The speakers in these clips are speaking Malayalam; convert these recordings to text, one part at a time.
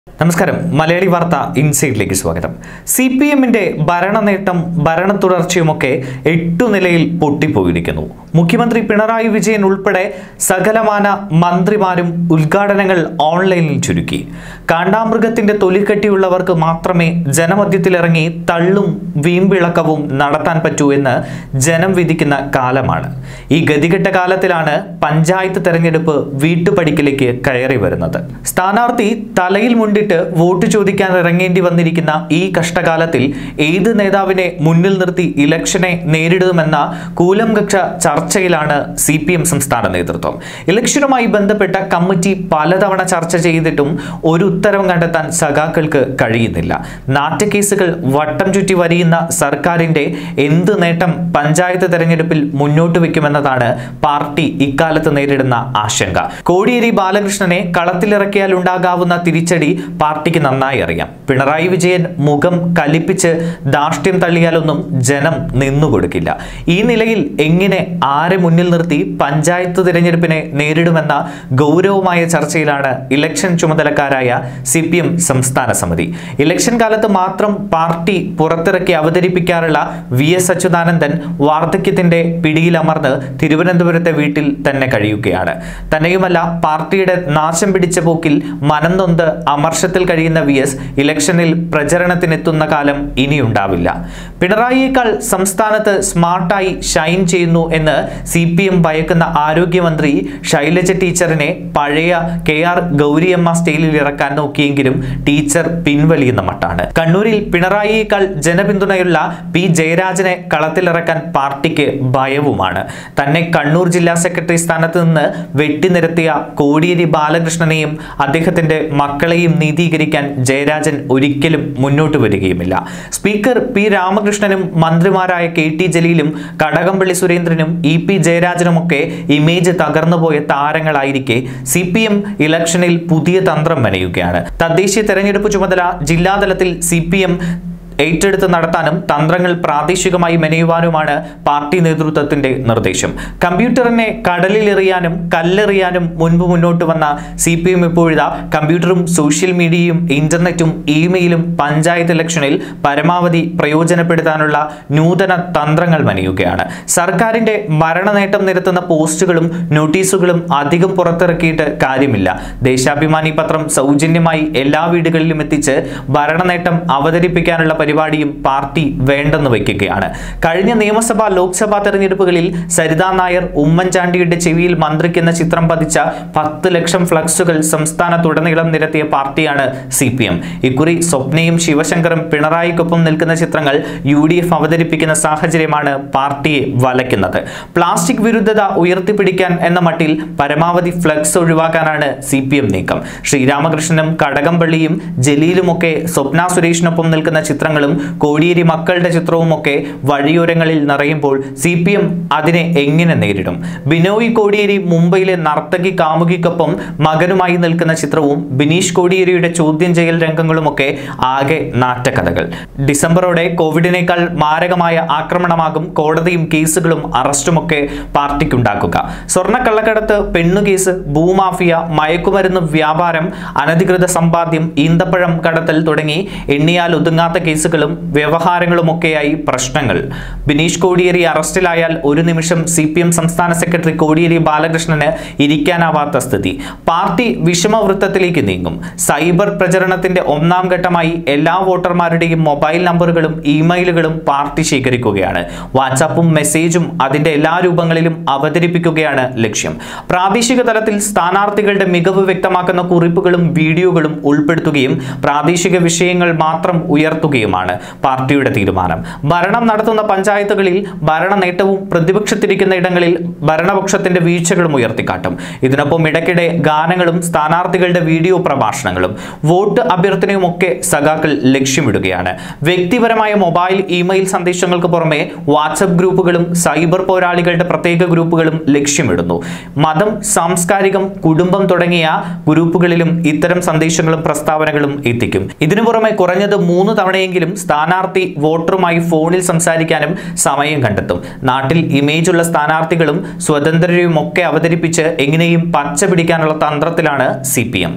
നമസ്കാരം മലയാളി വാർത്ത ഇൻസൈഡിലേക്ക് സ്വാഗതം സി പി എമ്മിന്റെ ഭരണ നേട്ടം ഭരണ തുടർച്ചയുമൊക്കെ എട്ടു നിലയിൽ പൊട്ടിപ്പോയിരിക്കുന്നു മുഖ്യമന്ത്രി പിണറായി വിജയൻ ഉൾപ്പെടെ സകലമാന മന്ത്രിമാരും ഉദ്ഘാടനങ്ങൾ ഓൺലൈനിൽ ചുരുക്കി കാണ്ടാമൃഗത്തിന്റെ തൊലിക്കെട്ടിയുള്ളവർക്ക് മാത്രമേ ജനമധ്യത്തിലിറങ്ങി തള്ളും വീമ്പിളക്കവും നടത്താൻ പറ്റൂ എന്ന് ജനം വിധിക്കുന്ന കാലമാണ് ഈ ഗതികെട്ട കാലത്തിലാണ് പഞ്ചായത്ത് തെരഞ്ഞെടുപ്പ് വീട്ടുപടിക്കലേക്ക് കയറി വരുന്നത് സ്ഥാനാർത്ഥി തലയിൽ മുണ്ടിട്ട് വോട്ട് ചോദിക്കാൻ ഇറങ്ങേണ്ടി വന്നിരിക്കുന്ന ഈ കഷ്ടകാലത്തിൽ ഏത് നേതാവിനെ മുന്നിൽ നിർത്തി ഇലക്ഷനെ നേരിടുമെന്ന കൂലംകക്ഷ ചർച്ചയിലാണ് സി പി എം സംസ്ഥാന നേതൃത്വം ഇലക്ഷനുമായി ബന്ധപ്പെട്ട കമ്മിറ്റി പലതവണ ചർച്ച ചെയ്തിട്ടും ഒരു ഉത്തരവും കണ്ടെത്താൻ സഖാക്കൾക്ക് കഴിയുന്നില്ല നാറ്റക്കേസുകൾ വട്ടം ചുറ്റി വരിയുന്ന സർക്കാരിന്റെ എന്ത് നേട്ടം പഞ്ചായത്ത് തെരഞ്ഞെടുപ്പിൽ മുന്നോട്ട് വെക്കുമെന്നതാണ് പാർട്ടി ഇക്കാലത്ത് നേരിടുന്ന ആശങ്ക കോടിയേരി ബാലകൃഷ്ണനെ കളത്തിലിറക്കിയാൽ ഉണ്ടാകാവുന്ന തിരിച്ചടി പാർട്ടിക്ക് നന്നായി അറിയാം പിണറായി വിജയൻ മുഖം കലിപ്പിച്ച് ധാർഷ്ട്യം തള്ളിയാലൊന്നും ജനം നിന്നുകൊടുക്കില്ല ഈ നിലയിൽ എങ്ങനെ ആരെ മുന്നിൽ നിർത്തി പഞ്ചായത്ത് തിരഞ്ഞെടുപ്പിനെ നേരിടുമെന്ന ഗൗരവമായ ചർച്ചയിലാണ് ഇലക്ഷൻ ചുമതലക്കാരായ സി പി എം സംസ്ഥാന സമിതി ഇലക്ഷൻ കാലത്ത് മാത്രം പാർട്ടി പുറത്തിറക്കി അവതരിപ്പിക്കാറുള്ള വി എസ് അച്യുതാനന്ദൻ വാർദ്ധക്യത്തിന്റെ പിടിയിലമർന്ന് തിരുവനന്തപുരത്തെ വീട്ടിൽ തന്നെ കഴിയുകയാണ് തന്നെയുമല്ല പാർട്ടിയുടെ നാശം പിടിച്ച പോക്കിൽ മനം നൊന്ത് അമർഷത്തിൽ കഴിയുന്ന വി എസ് ഇലക്ഷനിൽ പ്രചരണത്തിനെത്തുന്ന കാലം ഇനിയുണ്ടാവില്ല പിണറായിയേക്കാൾ സംസ്ഥാനത്ത് സ്മാർട്ടായി ഷൈൻ ചെയ്യുന്നു എന്ന് സി പി എം ഭയക്കുന്ന ആരോഗ്യമന്ത്രി ശൈലജ ടീച്ചറിനെ പഴയ കെ ആർ ഗൗരിയമ്മ സ്റ്റൈലിൽ ഇറക്കാൻ നോക്കിയെങ്കിലും ടീച്ചർ പിൻവലിയുന്ന മട്ടാണ് കണ്ണൂരിൽ പിണറായിയേക്കാൾ ജനപിന്തുണയുള്ള പി ജയരാജനെ കളത്തിലിറക്കാൻ പാർട്ടിക്ക് ഭയവുമാണ് തന്നെ കണ്ണൂർ ജില്ലാ സെക്രട്ടറി സ്ഥാനത്ത് നിന്ന് വെട്ടിനിരത്തിയ കോടിയേരി ബാലകൃഷ്ണനെയും അദ്ദേഹത്തിന്റെ മക്കളെയും നീതീകരിക്കാൻ ജയരാജൻ ഒരിക്കലും മുന്നോട്ട് വരികയുമില്ല സ്പീക്കർ പി രാമകൃഷ്ണനും മന്ത്രിമാരായ കെ ടി ജലീലും കടകംപള്ളി സുരേന്ദ്രനും ഇ പി ജയരാജനുമൊക്കെ ഇമേജ് തകർന്നുപോയ താരങ്ങളായിരിക്കെ സി പി എം ഇലക്ഷനിൽ പുതിയ തന്ത്രം മെനയുകയാണ് തദ്ദേശീയ തെരഞ്ഞെടുപ്പ് ചുമതല ജില്ലാതലത്തിൽ സി പി എം ഏറ്റെടുത്ത് നടത്താനും തന്ത്രങ്ങൾ പ്രാദേശികമായി മെനയുവാനുമാണ് പാർട്ടി നേതൃത്വത്തിന്റെ നിർദ്ദേശം കമ്പ്യൂട്ടറിനെ കടലിലെറിയാനും കല്ലെറിയാനും മുൻപ് മുന്നോട്ട് വന്ന സി പി എം ഇപ്പോഴിതാ കമ്പ്യൂട്ടറും സോഷ്യൽ മീഡിയയും ഇന്റർനെറ്റും ഇമെയിലും പഞ്ചായത്ത് ഇലക്ഷനിൽ പരമാവധി പ്രയോജനപ്പെടുത്താനുള്ള നൂതന തന്ത്രങ്ങൾ മെനയുകയാണ് സർക്കാരിന്റെ മരണനേട്ടം നിരത്തുന്ന പോസ്റ്റുകളും നോട്ടീസുകളും അധികം പുറത്തിറക്കിയിട്ട് കാര്യമില്ല ദേശാഭിമാനി പത്രം സൗജന്യമായി എല്ലാ വീടുകളിലും എത്തിച്ച് ഭരണനേട്ടം അവതരിപ്പിക്കാനുള്ള പരിപാടിയും പാർട്ടി വേണ്ടെന്ന് വയ്ക്കുകയാണ് കഴിഞ്ഞ നിയമസഭാ ലോക്സഭാ തെരഞ്ഞെടുപ്പുകളിൽ സരിതാ നായർ ഉമ്മൻചാണ്ടിയുടെ ചെവിയിൽ മന്ത്രിക്കുന്ന ചിത്രം പതിച്ച പത്ത് ലക്ഷം ഫ്ലക്സുകൾ സംസ്ഥാനത്തുടനീളം നിരത്തിയ പാർട്ടിയാണ് സി പി എം ഇക്കുറി സ്വപ്നയും ശിവശങ്കറും പിണറായിക്കൊപ്പം നിൽക്കുന്ന ചിത്രങ്ങൾ യു ഡി എഫ് അവതരിപ്പിക്കുന്ന സാഹചര്യമാണ് പാർട്ടിയെ വലയ്ക്കുന്നത് പ്ലാസ്റ്റിക് വിരുദ്ധത ഉയർത്തിപ്പിടിക്കാൻ എന്ന മട്ടിൽ പരമാവധി ഫ്ലക്സ് ഒഴിവാക്കാനാണ് സി പി എം നീക്കം ശ്രീരാമകൃഷ്ണനും കടകംപള്ളിയും ജലീലുമൊക്കെ സ്വപ്ന സുരേഷിനൊപ്പം നിൽക്കുന്ന ചിത്രങ്ങളും കോടിയേരി മക്കളുടെ ചിത്രവുമൊക്കെ വഴിയോരങ്ങളിൽ നിറയുമ്പോൾ സി പി എം അതിനെ എങ്ങനെ നേരിടും ബിനോയ് കോടിയേരി മുംബൈയിലെ നർത്തകി കാമുകിക്കൊപ്പം മകനുമായി നിൽക്കുന്ന ചിത്രവും ബിനീഷ് കോടിയേരിയുടെ ചോദ്യം ചെയ്യൽ രംഗങ്ങളുമൊക്കെ ആകെ നാറ്റക്കഥകൾ ഡിസംബറോടെ കോവിഡിനേക്കാൾ മാരകമായ ആക്രമണമാകും കോടതിയും കേസുകളും അറസ്റ്റുമൊക്കെ പാർട്ടിക്കുണ്ടാക്കുക സ്വർണ്ണക്കള്ളക്കടത്ത് പെണ്ണുകേസ് ഭൂമാഫിയ മയക്കുമരുന്ന് വ്യാപാരം അനധികൃത സമ്പാദ്യം ഈന്തപ്പഴം കടത്തൽ തുടങ്ങി എണ്ണിയാൽ ഒതുങ്ങാത്ത കേസുകളും വ്യവഹാരങ്ങളുമൊക്കെയായി പ്രശ്നങ്ങൾ ബിനീഷ് കോടിയേരി അറസ്റ്റിലായാൽ ഒരു നിമിഷം സി പി എം സംസ്ഥാന സെക്രട്ടറി കോടിയേരി ബാലകൃഷ്ണന് ഇരിക്കാനാവാത്ത സ്ഥിതി പാർട്ടി വിഷമവൃത്തത്തിലേക്ക് നീങ്ങും സൈബർ പ്രചരണത്തിന്റെ ഒന്നാം ഘട്ടമായി എല്ലാ വോട്ടർമാരുടെയും മൊബൈൽ നമ്പറുകളും ഇമെയിലുകളും പാർട്ടി ശേഖരിക്കുകയാണ് വാട്സാപ്പും മെസ്സേജും അതിന്റെ എല്ലാ രൂപങ്ങളിലും അവതരിപ്പിക്കുകയാണ് ലക്ഷ്യം പ്രാദേശിക തലത്തിൽ സ്ഥാനാർത്ഥികളുടെ മികവ് വ്യക്തമാക്കുന്ന കുറിപ്പുകളും വീഡിയോകളും ഉൾപ്പെടുത്തുകയും പ്രാദേശിക വിഷയങ്ങൾ മാത്രം ഉയർത്തുകയുമാണ് പാർട്ടിയുടെ തീരുമാനം ഭരണം നടത്തുന്ന പഞ്ചായത്തുകളിൽ ഭരണ നേട്ടവും പ്രതിപക്ഷത്തിരിക്കുന്ന ഇടങ്ങളിൽ ഭരണപക്ഷത്തിന്റെ വീഴ്ചകളും ഉയർത്തിക്കാട്ടും ഇതിനൊപ്പം ഇടയ്ക്കിടെ ഗാനങ്ങളും സ്ഥാനാർത്ഥികളുടെ വീഡിയോ പ്രഭാഷണങ്ങളും വോട്ട് അഭ്യർത്ഥനയും ഒക്കെ സഖാക്കൾ ലക്ഷ്യമിടുകയാണ് വ്യക്തിപരമായ മൊബൈൽ ഇമെയിൽ സന്ദേശങ്ങൾക്ക് പുറമെ വാട്സപ്പ് ഗ്രൂപ്പുകളും സൈബർ പോരാളികളുടെ പ്രത്യേക ഗ്രൂപ്പുകളും ലക്ഷ്യമിടുന്നു മതം സാംസ്കാരികം കുടുംബം തുടങ്ങിയ ഗ്രൂപ്പുകളിലും ഇത്തരം സന്ദേശങ്ങളും പ്രസ്താവനകളും എത്തിക്കും ഇതിനു പുറമെ കുറഞ്ഞത് മൂന്ന് തവണയെങ്കിലും സ്ഥാനാർത്ഥി വോട്ടറുമായി ഫോണിൽ സംസാരിക്കാനും സമയം കണ്ടെത്തും നാട്ടിൽ ഇമേജുള്ള സ്ഥാനാർത്ഥികളും സ്വതന്ത്രരും ഒക്കെ അവതരിപ്പിച്ച് എങ്ങനെയും പച്ച പിടിക്കാനുള്ള തന്ത്രത്തിലാണ് സി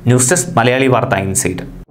ന്യൂസ് ഡെസ്ക് മലയാളി വാർത്ത ഇൻസൈറ്റ്